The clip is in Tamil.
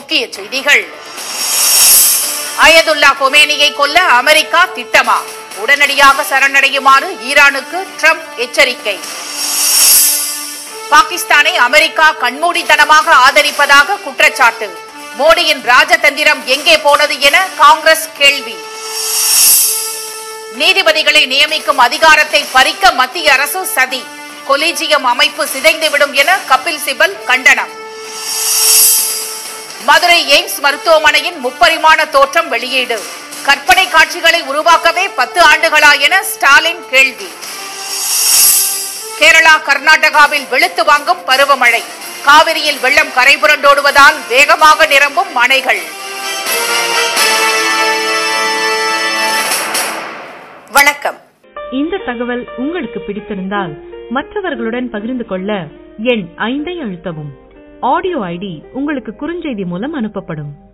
முக்கிய செய்திகள் அயதுல்லா கொமேனியை கொல்ல அமெரிக்கா திட்டமா உடனடியாக சரணடையுமாறு ஈரானுக்கு ட்ரம்ப் எச்சரிக்கை பாகிஸ்தானை அமெரிக்கா கண்மூடித்தனமாக ஆதரிப்பதாக குற்றச்சாட்டு மோடியின் ராஜதந்திரம் எங்கே போனது என காங்கிரஸ் கேள்வி நீதிபதிகளை நியமிக்கும் அதிகாரத்தை பறிக்க மத்திய அரசு சதி கொலீஜியம் அமைப்பு சிதைந்துவிடும் என கபில் சிபல் கண்டனம் மதுரை எய்ம்ஸ் மருத்துவமனையின் முப்பரிமாண தோற்றம் வெளியீடு கற்பனை காட்சிகளை உருவாக்கவே பத்து ஆண்டுகளா என ஸ்டாலின் கேள்வி கேரளா கர்நாடகாவில் வெளுத்து வாங்கும் பருவமழை காவிரியில் வெள்ளம் கரைபுரண்டோடுவதால் வேகமாக நிரம்பும் அணைகள் வணக்கம் இந்த தகவல் உங்களுக்கு பிடித்திருந்தால் மற்றவர்களுடன் பகிர்ந்து கொள்ள எண் ஐந்தை அழுத்தவும் ஆடியோ ஐடி உங்களுக்கு குறுஞ்செய்தி மூலம் அனுப்பப்படும்